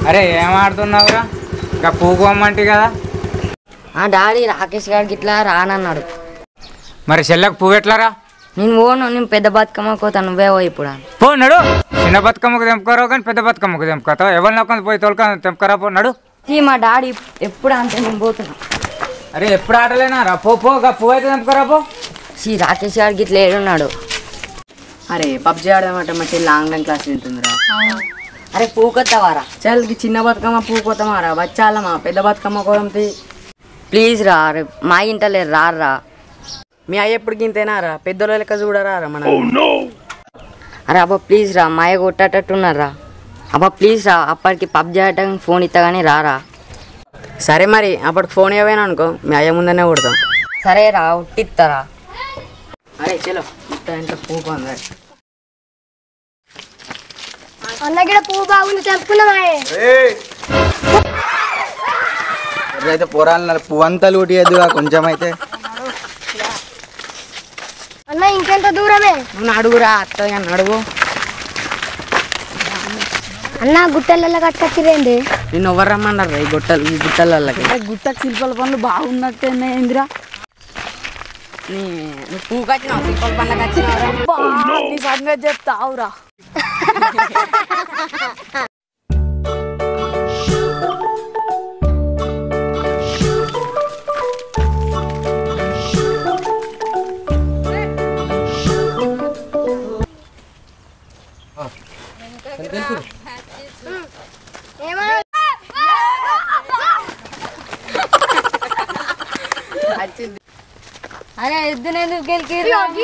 అరే ఏం ఆడుతున్నావురా ఇంకా పూకోమంటే కదా ఆ డాడీ రాకేష్ గారికి ఇట్లా రానన్నాడు మరి చెల్లెకు పువ్వు ఎట్లారా నేను పోను నేను పెద్ద బతుకమ్మ కోత నువ్వే పో ఇప్పుడు అని. పో నడు చిన్న బతుకమ్మకు తెంపుకోరావు కానీ పెద్ద బతుకమ్మకు తెంపుకోతావు ఎవరిని ఒక పోయి తోలుక తెంపుకరా పో నడు ఈ మా డాడీ ఎప్పుడు అంతే నేను పోతున్నా అరే ఎప్పుడు ఆటలేనా రా పో పో గా పువ్వు అయితే తెంపుకరా పో శ్రీ రాకేష్ గారికి ఇట్లా ఏడున్నాడు అరే పబ్జి ఆడమంటే మా చెల్లి ఆన్లైన్ క్లాస్ వింటుందిరా అరే పూకొత్తవారా చల్కి చిన్న బతుకమ్మ పూ కోతమారా వచ్చాలమ్మా పెద్ద బతుకమ్మ కోరంతి ప్లీజ్ రా రే మా ఇంటలే రారా మీ అయ్య ఎప్పుడు గింతేనారా పెద్దోళ్ళ లెక్క చూడరా రా మన అరే అబ్బా ప్లీజ్ రా మాయ కొట్టేటట్టున్నారా అబ్బా ప్లీజ్ రా అప్పటికి పబ్జి ఆడటానికి ఫోన్ ఇస్తా కానీ రారా సరే మరి అప్పటికి ఫోన్ ఇవ్వను అనుకో మీ అయ్య ముందనే కొడతాం సరే రా ఉట్టిస్తారా అరే చలో ఇంత ఇంత పూ కొందరు అన్నగిడ పువ్వు బాగుంది తెంపుకున్నామాయే అయితే పోరాలు పువ్వు అంతా లూటియద్దుగా కొంచెం అయితే అన్న ఇంకెంత దూరమే నువ్వు అడుగురా అత్తగా అడుగు అన్న గుట్టెలలో కట్టుకొచ్చిరేంది నిన్ను ఎవరు రమ్మన్నారు ఈ గుట్టలు ఈ గుట్టలకి గుట్టకు శిల్పాల పనులు బాగున్నట్టేనే ఏందిరా నీ నువ్వు పూ కట్టినావు శిల్పాల పండ్లకు వచ్చినావురా నీ సంగతి చెప్తా అవురా అరే ఎద్దునెందుకు గెలికి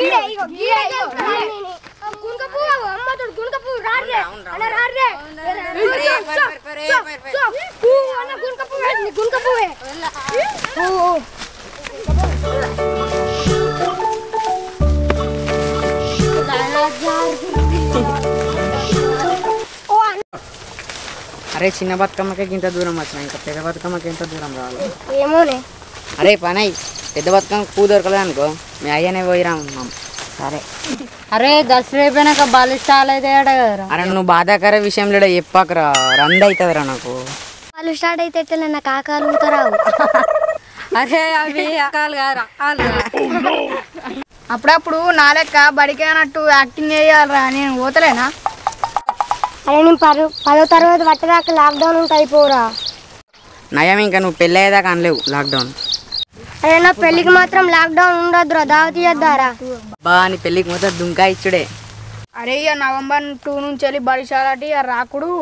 అరే చిన్న బతుకమ్మకి ఇంత దూరం వచ్చినా ఇంకా పెద్ద బతుకమ్మకి ఎంత దూరం రావాలి ఏమోనే అరే పని అయ్యి పెద్ద బతుకమ్మ పూ దొరకలేదు అనుకో మీ అయ్యనే పోయిరా ఉన్నాం సరే అరే దసరా అయిపోయినాక బలి స్టాల్ అయితే కదరా అరే నువ్వు బాధాకర విషయం లేడ చెప్పాకరా రంది అవుతుందిరా నాకు వాళ్ళు స్టార్ట్ అయితే ఎట్లా నా కాకాలు ఊతరావు అరే అవి అకాలు కాదు అకాలు అప్పుడప్పుడు నా లెక్క బడికి అన్నట్టు యాక్టింగ్ చేయాలరా నేను పోతలేనా అరే నేను పదో పదో తరగతి పట్టదాకా లాక్డౌన్ ఉంటే అయిపోరా నయం ఇంకా నువ్వు పెళ్ళి అయ్యేదాకా అనలేవు లాక్డౌన్ అరే నా పెళ్ళికి మాత్రం లాక్డౌన్ ఉండొద్దురా దావతి చేద్దారా బా నీ పెళ్ళికి మొత్తం దుంకా ఇచ్చుడే అరే ఇక నవంబర్ టూ నుంచి వెళ్ళి బడిశాలటి ఇక రాకుడు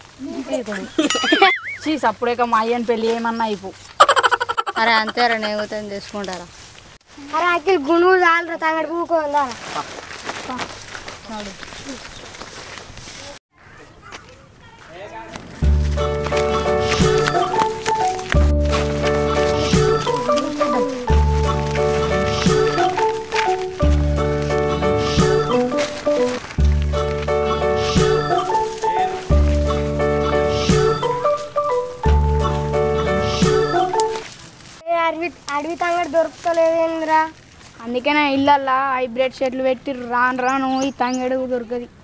చీస్ అప్పుడే మా అయ్యని పెళ్ళి ఏమన్నా అయిపో అరే అంతేరా నేను తీసుకుంటారా అరే అఖిల్ గుణువు చాలరా తంగడి పూకోందా అడవి అడవి తంగడి దొరుకుతలేదేంద్రా అందుకనే ఇళ్ళల్లా హైబ్రిడ్ షెట్లు పెట్టి రాను రాను ఈ తంగెడు దొరకది